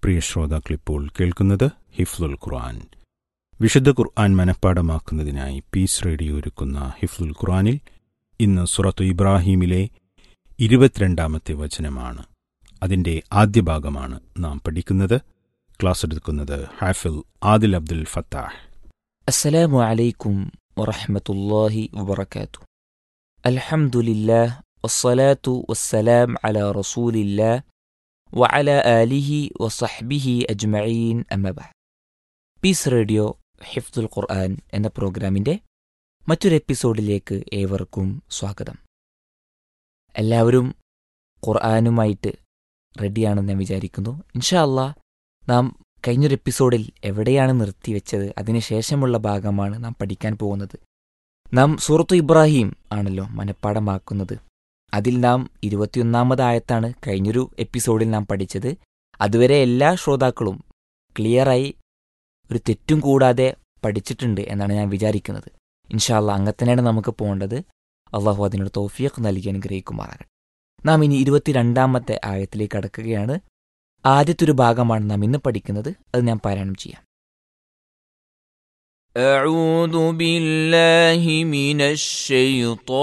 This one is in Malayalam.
പ്രിയ ശ്രോതാക്കളിപ്പോൾ കേൾക്കുന്നത് ഹിഫ്ലുൽ ഖുർആൻ വിശുദ്ധ ഖുർആൻ മനഃപ്പാടമാക്കുന്നതിനായി പീസ് റേഡിയോ ഒരുക്കുന്ന ഹിഫ്ലുൽ ഖുർആനിൽ ഇന്ന് സുറത്തു ഇബ്രാഹീമിലെ ഇരുപത്തിരണ്ടാമത്തെ വചനമാണ് അതിൻ്റെ ആദ്യ ഭാഗമാണ് നാം പഠിക്കുന്നത് ക്ലാസ് എടുക്കുന്നത് ഹാഫിൽ ആദിൽ അബ്ദുൽ ഫത്താഹ് السلام عليكم ورحمة الله وبركاته الحمد لله والصلاة والسلام على رسول الله وعلى آله وصحبه أجمعين أما بعد പീസ് റേഡിയോ ഹിഫ്ദുൽ ഖുർആൻ എന്ന പ്രോഗ്രാമിൻ്റെ മറ്റൊരു എപ്പിസോഡിലേക്ക് ഏവർക്കും സ്വാഗതം എല്ലാവരും ഖുർആനുമായിട്ട് റെഡിയാണെന്ന് ഞാൻ വിചാരിക്കുന്നു ഇൻഷാ അള്ളാ നാം കഴിഞ്ഞൊരു എപ്പിസോഡിൽ എവിടെയാണ് നിർത്തിവെച്ചത് അതിനുശേഷമുള്ള ഭാഗമാണ് നാം പഠിക്കാൻ പോകുന്നത് നാം സൂറത്തു ഇബ്രാഹിം ആണല്ലോ മനഃപ്പാടമാക്കുന്നത് അതിൽ നാം ഇരുപത്തിയൊന്നാമതായത്താണ് കഴിഞ്ഞൊരു എപ്പിസോഡിൽ നാം പഠിച്ചത് അതുവരെ എല്ലാ ശ്രോതാക്കളും ക്ലിയറായി ഒരു തെറ്റും കൂടാതെ പഠിച്ചിട്ടുണ്ട് എന്നാണ് ഞാൻ വിചാരിക്കുന്നത് ഇൻഷാല്ല അങ്ങനെ തന്നെയാണ് നമുക്ക് പോകേണ്ടത് അള്ളാഹു അതിനൊരു തോഫിയൊക്കെ നൽകി അനുഗ്രഹിക്കുമാറാകട്ടെ നാം ഇനി ഇരുപത്തിരണ്ടാമത്തെ ആയത്തിലേക്ക് കടക്കുകയാണ് ആദ്യത്തെ ഒരു ഭാഗമാണ് നാം ഇന്ന് പഠിക്കുന്നത് അത് ഞാൻ പാരായണം ചെയ്യാം أعوذ بالله من الشيطان